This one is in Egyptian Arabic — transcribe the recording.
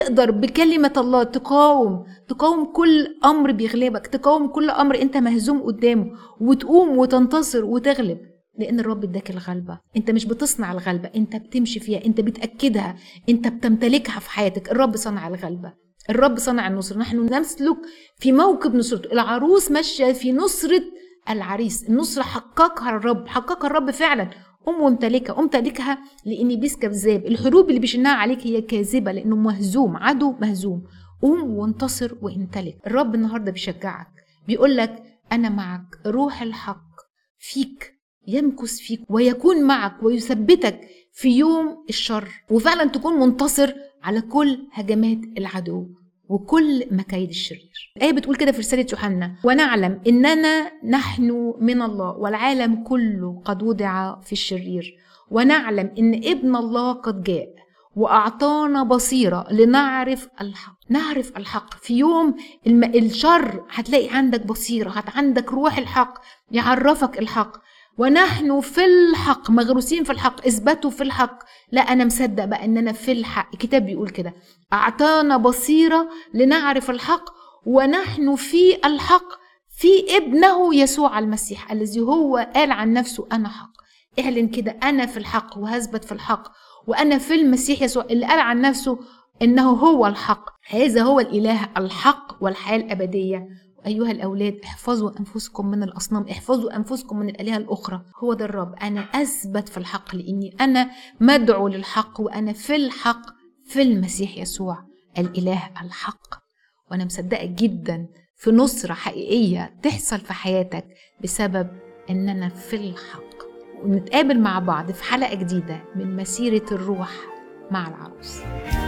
تقدر بكلمة الله تقاوم تقاوم كل أمر بيغلبك تقاوم كل أمر أنت مهزوم قدامه وتقوم وتنتصر وتغلب لأن الرب اداك الغلبة أنت مش بتصنع الغلبة أنت بتمشي فيها أنت بتأكدها أنت بتمتلكها في حياتك الرب صنع الغلبة الرب صنع النصر نحن نسلك في موكب نصرته العروس ماشية في نصرة العريس النصرة حققها الرب حققها الرب فعلا قوم وامتلكها قوم امتلكها لان ابليس كذاب الحروب اللي بيشنها عليك هي كاذبه لانه مهزوم عدو مهزوم قوم وانتصر وامتلك الرب النهارده بيشجعك بيقول لك انا معك روح الحق فيك يمكث فيك ويكون معك ويثبتك في يوم الشر وفعلا تكون منتصر على كل هجمات العدو وكل مكايد الشرير الآية بتقول كده في رسالة يوحنا ونعلم إننا نحن من الله والعالم كله قد وضع في الشرير ونعلم إن ابن الله قد جاء وأعطانا بصيرة لنعرف الحق نعرف الحق في يوم الم... الشر هتلاقي عندك بصيرة هت عندك روح الحق يعرفك الحق ونحن في الحق مغروسين في الحق اثبتوا في الحق لا انا مصدق بقى ان انا في الحق الكتاب بيقول كده اعطانا بصيره لنعرف الحق ونحن في الحق في ابنه يسوع المسيح الذي هو قال عن نفسه انا حق اعلن كده انا في الحق وهثبت في الحق وانا في المسيح يسوع اللي قال عن نفسه انه هو الحق هذا هو الاله الحق والحياه الابديه أيها الأولاد احفظوا أنفسكم من الأصنام احفظوا أنفسكم من الآلهة الأخرى هو ده الرب أنا أثبت في الحق لأني أنا مدعو للحق وأنا في الحق في المسيح يسوع الإله الحق وأنا مصدقة جدا في نصرة حقيقية تحصل في حياتك بسبب أننا في الحق ونتقابل مع بعض في حلقة جديدة من مسيرة الروح مع العروس